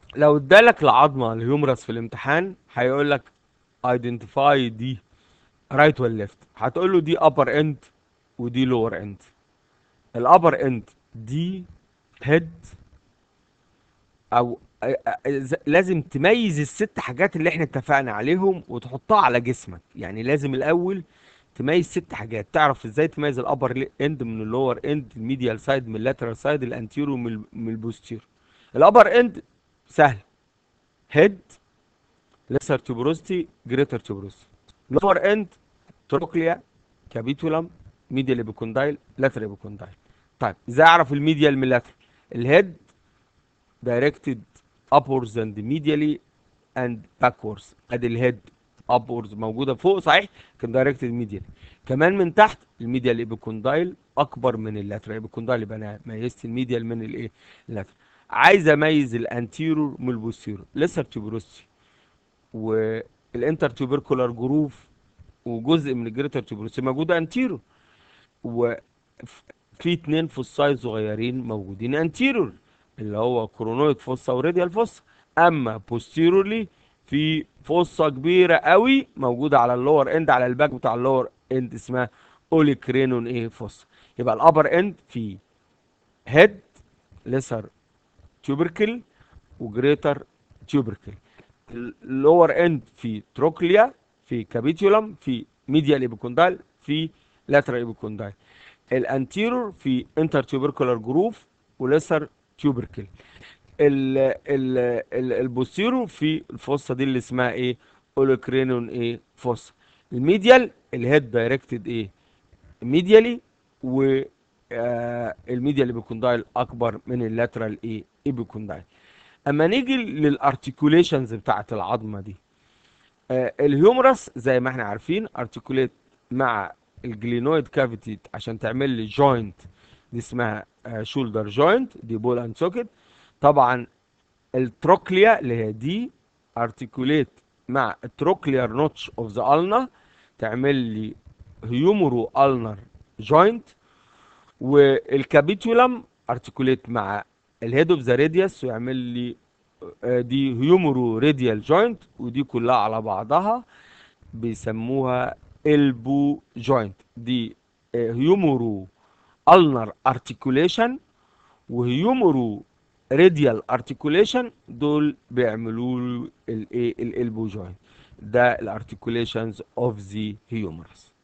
لو ادالك العظمه الهيومرس في الامتحان هيقول لك ايدنتيفاي دي رايت ولا ليفت هتقول له دي ابر اند ودي لور اند الابر اند دي هيد او أ- أ- ز- لازم تميز الست حاجات اللي احنا اتفقنا عليهم وتحطها على جسمك يعني لازم الاول تميز ست حاجات تعرف ازاي تميز الابر اند من اللور اند الميديال سايد من اللاترال سايد الانتيرو من ال- من البوستير الابر اند سهل هيد ليسر تيوبروستي جريتر تيوبروستي لور اند تروكليا كابيتولم ميديال ايبيكوندايل لاترال ايبيكوندايل طيب ازاي اعرف الميديال من اللاترال الهيد directed upwards and medially and backwards ادي الهيد upwards موجوده فوق صحيح كان directed medially كمان من تحت الميديال ايبيكوندايل اكبر من اللاترال ايبيكوندايل يبقى انا ميزت الميديال من الايه اللاترال عايز اميز الانتيرور من البوستيرور لسه تيوبروستي والانتر تيوبركولار جروف وجزء من الجريتر تيوبروستي موجوده انتيرور وفي اتنين فصاي صغيرين موجودين انتيرور اللي هو كرونويد فوسا وراديال فوسا اما بوستيرورلي في فوسا كبيره قوي موجوده على اللور اند على الباك بتاع اللور اند اسمها اوليكرينون ايه فوسا يبقى الابر اند في هيد ليسر تيوبركل وجريتر تيوبركل اللور اند في تروكليا في كابيتولم في ميديال ايبيكوندايل في لاترال ايبيكوندايل الانتيرور في انتر تيوبركولار جروف وليسر تيوبركل ال ال ال البوستيرو في الفوسا دي اللي اسمها ايه اولوكرينون ايه فوسا الميديال الهيد دايركتد ايه ميديالي و آه الميديال ايبيكوندايل اكبر من اللاترال ايه ايبيكوندايل اما نيجي للارتيكوليشنز بتاعت العظمه دي آه الهيومرس زي ما احنا عارفين ارتيكوليت مع الجلينويد كافيتي عشان تعمل لي جوينت دي اسمها شولدر جوينت دي بول اند سوكت طبعا التروكليا اللي هي دي ارتيكوليت مع التروكليار نوتش اوف ذا النا تعمل لي هيومرو النر جوينت والكابيتولم ارتيكوليت مع الهيد اوف ذا راديوس ويعمل لي آه، دي هيومرو راديال جوينت ودي كلها على بعضها بيسموها البو جوينت دي آه، هيومرو النر ارتيكوليشن وهيومرو راديال ارتيكوليشن دول بيعملوا له الايه الالبو جوينت ده الارتيكوليشنز اوف ذا هيومرس